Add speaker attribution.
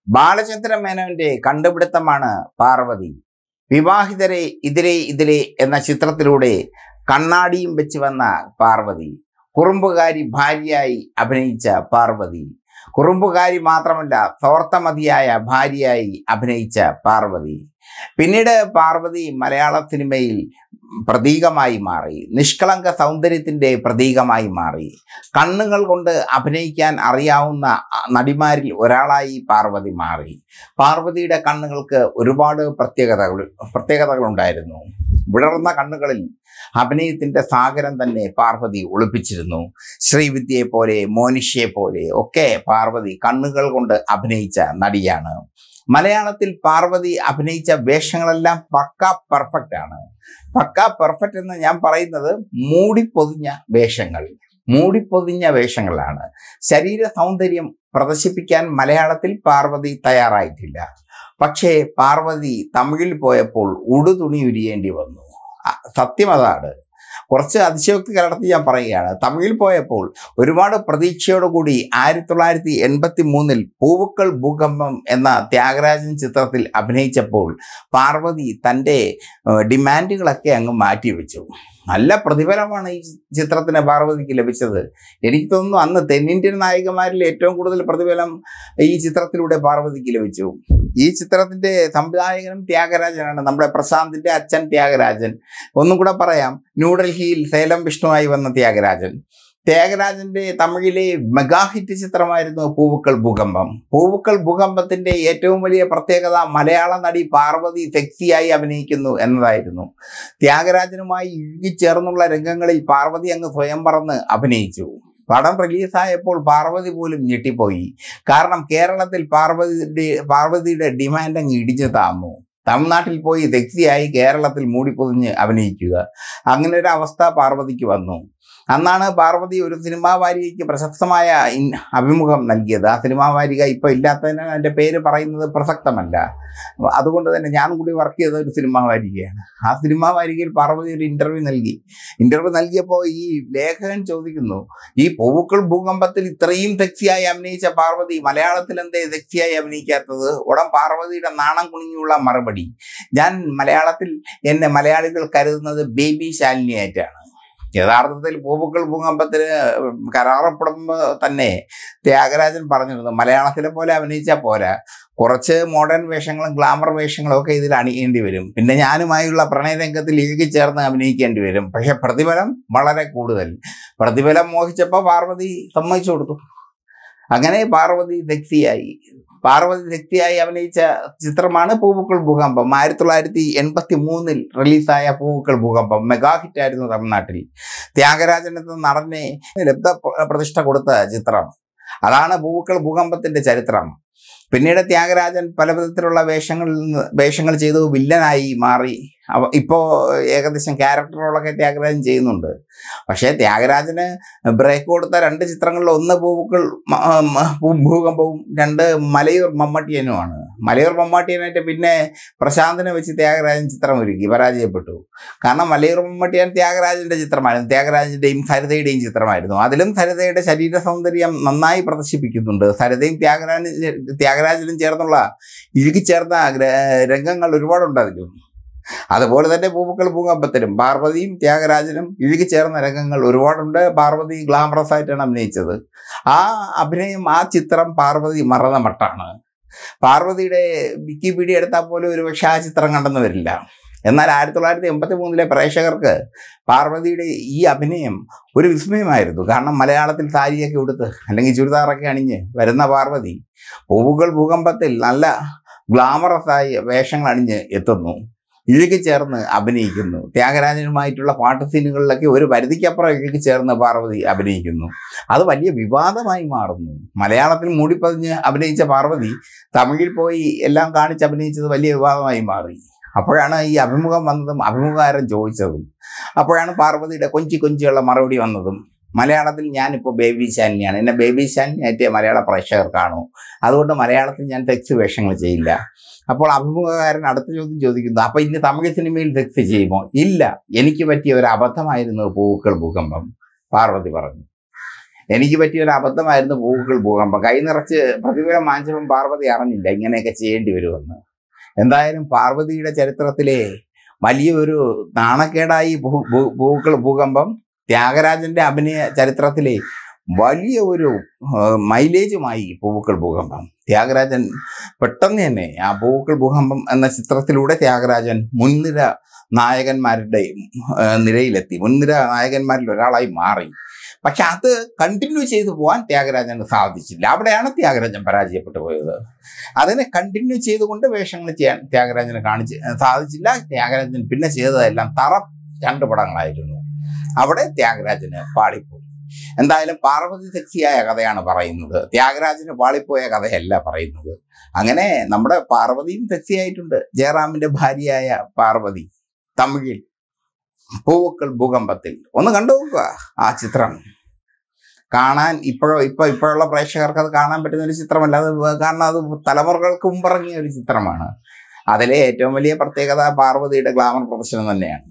Speaker 1: ബാലചന്ദ്ര മേനോന്റെ കണ്ടുപിടുത്തമാണ് പാർവതി വിവാഹിതരെ ഇതിലെ ഇതിലെ എന്ന ചിത്രത്തിലൂടെ കണ്ണാടിയും വെച്ച് വന്ന പാർവതി കുറുമ്പുകാരി ഭാര്യയായി അഭിനയിച്ച പാർവതി കുറുമ്പുകാരി മാത്രമല്ല തോർത്തമതിയായ ഭാര്യയായി അഭിനയിച്ച പാർവതി പിന്നീട് പാർവതി മലയാള സിനിമയിൽ പ്രതീകമായി മാറി നിഷ്കളങ്ക സൗന്ദര്യത്തിൻ്റെ പ്രതീകമായി മാറി കണ്ണുകൾ കൊണ്ട് അഭിനയിക്കാൻ അറിയാവുന്ന നടിമാരിൽ ഒരാളായി പാർവതി മാറി പാർവതിയുടെ കണ്ണുകൾക്ക് ഒരുപാട് പ്രത്യേകതകൾ പ്രത്യേകതകളുണ്ടായിരുന്നു വിടർന്ന കണ്ണുകളിൽ അഭിനയത്തിന്റെ സാഗരം തന്നെ പാർവതി ഒളിപ്പിച്ചിരുന്നു ശ്രീവിദ്യയെ പോലെ മോനിഷയെ പോലെ ഒക്കെ പാർവതി കണ്ണുകൾ കൊണ്ട് അഭിനയിച്ച നടിയാണ് മലയാളത്തിൽ പാർവതി അഭിനയിച്ച വേഷങ്ങളെല്ലാം പക്ക പെർഫെക്റ്റ് ആണ് പക്ക പെർഫെക്റ്റ് എന്ന് ഞാൻ പറയുന്നത് മൂടിപ്പൊതിഞ്ഞ വേഷങ്ങൾ മൂടിപ്പൊതിഞ്ഞ വേഷങ്ങളാണ് ശരീര സൗന്ദര്യം പ്രദർശിപ്പിക്കാൻ മലയാളത്തിൽ പാർവതി തയ്യാറായിട്ടില്ല പക്ഷേ പാർവതി തമിഴിൽ പോയപ്പോൾ ഉടുതുണി ഉരിയേണ്ടി വന്നു അ- സത്യം അതാണ് കുറച്ച് അതിശയോക്തി കലർത്തി ഞാൻ പറയുകയാണ് തമിഴിൽ പോയപ്പോൾ ഒരുപാട് പ്രതീക്ഷയോടുകൂടി ആയിരത്തി തൊള്ളായിരത്തി എൺപത്തി മൂന്നിൽ പൂവുക്കൾ ഭൂകമ്പം എന്ന ത്യാഗരാജൻ ചിത്രത്തിൽ അഭിനയിച്ചപ്പോൾ പാർവതി തൻ്റെ ഏഹ്, ഡിമാൻഡുകളൊക്കെ അങ്ങ് മാറ്റിവെച്ചു നല്ല പ്രതിഫലമാണ് ഈ ചിത്രത്തിന് പാർവതിക്ക് ലഭിച്ചത് എനിക്ക് തോന്നുന്നു അന്ന് തെന്നിന്ത്യൻ നായികമാരിൽ ഏറ്റവും കൂടുതൽ പ്രതിഫലം ഈ ചിത്രത്തിലൂടെ പാർവതിക്ക് ലഭിച്ചു ഈ ചിത്രത്തിന്റെ സംവിധായകനും ത്യാഗരാജനാണ് നമ്മുടെ പ്രശാന്തിന്റെ അച്ഛൻ ത്യാഗരാജൻ ഒന്നും കൂടെ പറയാം ന്യൂഡൽഹിയിൽ സേലം വിഷ്ണുവായി വന്ന ത്യാഗരാജൻ ത്യാഗരാജന്റെ തമിഴിലെ മെഗാ ഹിറ്റ് ചിത്രമായിരുന്നു പൂവുക്കൾ ഭൂകമ്പം പൂവുക്കൾ ഭൂകമ്പത്തിന്റെ ഏറ്റവും വലിയ പ്രത്യേകത മലയാള നടി പാർവതി സെക്സിയായി അഭിനയിക്കുന്നു എന്നതായിരുന്നു ത്യാഗരാജനുമായി ഇഴുകിച്ചേർന്നുള്ള രംഗങ്ങളിൽ പാർവതി അങ്ങ് സ്വയം പറന്ന് അഭിനയിച്ചു പടം റിലീസായപ്പോൾ പാർവതി പോലും ഞെട്ടിപ്പോയി കാരണം കേരളത്തിൽ പാർവതിയുടെ പാർവതിയുടെ ഡിമാൻഡ് അങ്ങ് ഇടിച്ചു താന്നു തമിഴ്നാട്ടിൽ പോയി സെക്സിയായി കേരളത്തിൽ മൂടിപ്പൊതിഞ്ഞ് അഭിനയിക്കുക അങ്ങനെ ഒരു അവസ്ഥ പാർവതിക്ക് വന്നു അന്നാണ് പാർവതി ഒരു സിനിമാ വാരികയ്ക്ക് പ്രശസ്തമായ ഇൻ- അഭിമുഖം നൽകിയത് ആ സിനിമാ വാരിക ഇപ്പോൾ ഇല്ലാത്തതിനാൽ എൻ്റെ പേര് പറയുന്നത് പ്രസക്തമല്ല അതുകൊണ്ട് തന്നെ ഞാൻ കൂടി വർക്ക് ചെയ്ത ഒരു സിനിമാ വാരികയാണ് ആ സിനിമാ വാരികയിൽ പാർവതി ഒരു ഇൻ്റർവ്യൂ നൽകി ഇൻ്റർവ്യൂ നൽകിയപ്പോൾ ഈ ലേഖകൻ ചോദിക്കുന്നു ഈ പൂവുക്കൾ ഭൂകമ്പത്തിൽ ഇത്രയും സെക്സിയായി അഭിനയിച്ച പാർവതി മലയാളത്തിൽ എന്തേ സെക്സിയായി അഭിനയിക്കാത്തത് ഉടൻ പാർവതിയുടെ നാണം കുണിഞ്ഞുള്ള മറുപടി ഞാൻ മലയാളത്തിൽ എന്നെ മലയാളികൾ കരുതുന്നത് ബേബി ശാലിനിയായിട്ടാണ് യഥാർത്ഥത്തിൽ പൂവുക്കൾ ഭൂകമ്പത്തിന് കരാറപ്പെടുമ്പോൾ തന്നെ ത്യാഗരാജൻ പറഞ്ഞിരുന്നു മലയാളത്തിലെ പോലെ അഭിനയിച്ചാൽ പോരാ കുറച്ച് മോഡേൺ വേഷങ്ങളും ഗ്ലാമർ വേഷങ്ങളും ഒക്കെ ഇതിൽ അണിയേണ്ടി വരും പിന്നെ ഞാനുമായുള്ള പ്രണയരംഗത്തിൽ ഇഴുകിച്ചേർന്ന് അഭിനയിക്കേണ്ടി വരും പക്ഷെ പ്രതിഫലം വളരെ കൂടുതൽ പ്രതിഫലം മോഹിച്ചപ്പോൾ പാർവതി സമ്മതിച്ചു കൊടുത്തു അങ്ങനെ പാർവതി സെക്സിയായി പാർവതി ശക്തിയായി അഭിനയിച്ച ചിത്രമാണ് പൂവുക്കൾ ഭൂകമ്പം ആയിരത്തി തൊള്ളായിരത്തി എൺപത്തി മൂന്നിൽ റിലീസായ പൂവുക്കൾ ഭൂകമ്പം മെഗാ ഹിറ്റായിരുന്നു തമിഴ്നാട്ടിൽ ത്യാഗരാജൻ എന്ന നടനെ ലബ്ധ പ്ര- പ്രതിഷ്ഠ കൊടുത്ത ചിത്രം അതാണ് പൂവുക്കൾ ഭൂകമ്പത്തിന്റെ ചരിത്രം പിന്നീട് ത്യാഗരാജൻ പല വിധത്തിലുള്ള വേഷങ്ങളിൽ നിന്ന് വേഷങ്ങൾ ചെയ്തു വില്ലനായി മാറി അവ ഇപ്പോൾ ഏകദേശം ക്യാരക്ടർ റോളൊക്കെ ത്യാഗരാജൻ ചെയ്യുന്നുണ്ട് പക്ഷേ ത്യാഗരാജന് ബ്രേക്ക് കൊടുത്ത രണ്ട് ചിത്രങ്ങളിൽ ഒന്ന് പൂവുക്കൾ മ- മ- ഭൂ- ഭൂകമ്പവും രണ്ട് മലയൂർ മമ്മട്ടിയനുമാണ് മലയൂർ മമ്മട്ടിയനായിട്ട് പിന്നെ പ്രശാന്തിനെ വെച്ച് ത്യാഗരാജൻ ചിത്രം ഒരുക്കി പരാജയപ്പെട്ടു കാരണം മലയൂർ മമ്മട്ടിയൻ ത്യാഗരാജന്റെ ചിത്രമായിരുന്നു ത്യാഗരാജന്റെയും സരിതയുടെയും ചിത്രമായിരുന്നു അതിലും സരിതയുടെ ശരീര സൗന്ദര്യം നന്നായി പ്രദർശിപ്പിക്കുന്നുണ്ട് സരിതയും ത്യാഗരാജൻ ത്യാഗരാജനും ചേർന്നുള്ള ഇഴുകിച്ചേർന്ന ഗ്ര- രംഗങ്ങൾ ഒരുപാടുണ്ട് അതിലും അതുപോലെ തന്നെ പൂവുക്കൾ ഭൂകമ്പത്തിലും പാർവതിയും ത്യാഗരാജനും ഇഴുകിച്ചേർന്ന രംഗങ്ങൾ ഒരുപാടുണ്ട് പാർവതി ഗ്ലാമറസ് ആയിട്ടാണ് അഭിനയിച്ചത് ആ അഭിനയം ആ ചിത്രം പാർവതി മറന്ന മട്ടാണ് പാർവതിയുടെ വിക്കിപീഡിയ എടുത്താൽ പോലും ഒരു പക്ഷേ ആ ചിത്രം കണ്ടെന്ന് വരില്ല എന്നാൽ ആയിരത്തി തൊള്ളായിരത്തി എൺപത്തി മൂന്നിലെ പ്രേക്ഷകർക്ക് പാർവതിയുടെ ഈ അഭിനയം ഒരു വിസ്മയമായിരുന്നു കാരണം മലയാളത്തിൽ സാരിയൊക്കെ ഉടുത്ത് അല്ലെങ്കിൽ ചുരിദാറൊക്കെ അണിഞ്ഞ് വരുന്ന പാർവതി പൂവുകൾ ഭൂകമ്പത്തിൽ നല്ല ഗ്ലാമറസ് ആയി വേഷങ്ങൾ അണിഞ്ഞ് എത്തുന്നു ഇഴുകിച്ചേർന്ന് അഭിനയിക്കുന്നു ത്യാഗരാജനുമായിട്ടുള്ള പാട്ട് സീനുകളിലൊക്കെ ഒരു പരിധിക്കപ്പുറം ഇഴുകിച്ചേർന്ന് പാർവതി അഭിനയിക്കുന്നു അത് വലിയ വിവാദമായി മാറുന്നു മലയാളത്തിൽ മൂടിപ്പതിഞ്ഞ് അഭിനയിച്ച പാർവതി തമിഴിൽ പോയി എല്ലാം കാണിച്ച് അഭിനയിച്ചത് വലിയ വിവാദമായി മാറി അപ്പോഴാണ് ഈ അഭിമുഖം വന്നതും അഭിമുഖകാരൻ ചോദിച്ചതും അപ്പോഴാണ് പാർവതിയുടെ കൊഞ്ചി കൊഞ്ചിയുള്ള മറുപടി വന്നതും മലയാളത്തിൽ ഞാനിപ്പോൾ ബേബി ശാലിനിയാണ് എന്നെ ബേബി ശാലിനിയായിട്ട് മലയാള പ്രേക്ഷകർ കാണൂ അതുകൊണ്ട് മലയാളത്തിൽ ഞാൻ സെക്സ് വേഷങ്ങൾ ചെയ്യില്ല അപ്പോൾ അഭിമുഖകാരൻ അടുത്ത ചോദ്യം ചോദിക്കുന്നു അപ്പോൾ ഇനി തമിഴ് സിനിമയിൽ സെക്സ് ചെയ്യുമോ ഇല്ല എനിക്ക് പറ്റിയ ഒരു അബദ്ധമായിരുന്നു പൂക്കൾ ഭൂകമ്പം പാർവതി പറഞ്ഞു എനിക്ക് പറ്റിയ ഒരു അബദ്ധമായിരുന്നു പൂക്കൾ ഭൂകമ്പം കൈ നിറച്ച് പ്രതിഫലം വാങ്ങിച്ചപ്പം പാർവതി അറിഞ്ഞില്ല ഇങ്ങനെയൊക്കെ ചെയ്യേണ്ടി വരുമെന്ന് എന്തായാലും പാർവതിയുടെ ചരിത്രത്തിലെ വലിയൊരു നാണക്കേടായി ഭൂ- ഭൂ- പൂക്കൾ ഭൂകമ്പം ത്യാഗരാജന്റെ അഭിനയ ചരിത്രത്തിലെ വലിയ ഒരു ആ, മൈലേജുമായി പൂക്കൾ ഭൂകമ്പം ത്യാഗരാജൻ പെട്ടെന്ന് തന്നെ ആ പൂക്കൾ ഭൂകമ്പം എന്ന ചിത്രത്തിലൂടെ ത്യാഗരാജൻ മുൻനിര നായകന്മാരുടെ ആ, നിരയിലെത്തി മുൻനിര നായകന്മാരിൽ ഒരാളായി മാറി പക്ഷെ അത് കണ്ടിന്യൂ ചെയ്തു പോകാൻ ത്യാഗരാജന് സാധിച്ചില്ല അവിടെയാണ് ത്യാഗരാജൻ പരാജയപ്പെട്ടു പോയത് അതിനെ കണ്ടിന്യൂ ചെയ്തുകൊണ്ട് വേഷങ്ങൾ ചെയ്യാൻ ത്യാഗരാജന് കാണിച്ച് സാധിച്ചില്ല ത്യാഗരാജൻ പിന്നെ ചെയ്തതെല്ലാം തറ രണ്ട് പടങ്ങളായിരുന്നു അവിടെ ത്യാഗരാജന് പാളിപ്പോയി എന്തായാലും പാർവതി സെക്സിയായ കഥയാണ് പറയുന്നത് ത്യാഗരാജന് പാളിപ്പോയ കഥയല്ല പറയുന്നത് അങ്ങനെ നമ്മുടെ പാർവതിയും സെക്സിയായിട്ടുണ്ട് ജയറാമിന്റെ ഭാര്യയായ പാർവതി തമിഴിൽ പൂവക്കൾ ഭൂകമ്പത്തിൽ ഒന്ന് കണ്ടു നോക്കുക ആ ചിത്രം കാണാൻ ഇപ്പോഴോ ഇപ്പൊ ഇപ്പോഴുള്ള പ്രേക്ഷകർക്ക് അത് കാണാൻ പറ്റുന്ന ഒരു ചിത്രമല്ല അത് വേ- കാരണം അത് തലമുറകൾക്ക് മുമ്പിറങ്ങിയ ഒരു ചിത്രമാണ് അതിലെ ഏറ്റവും വലിയ പ്രത്യേകത പാർവതിയുടെ ഗ്ലാമർ പ്രദർശനം തന്നെയാണ്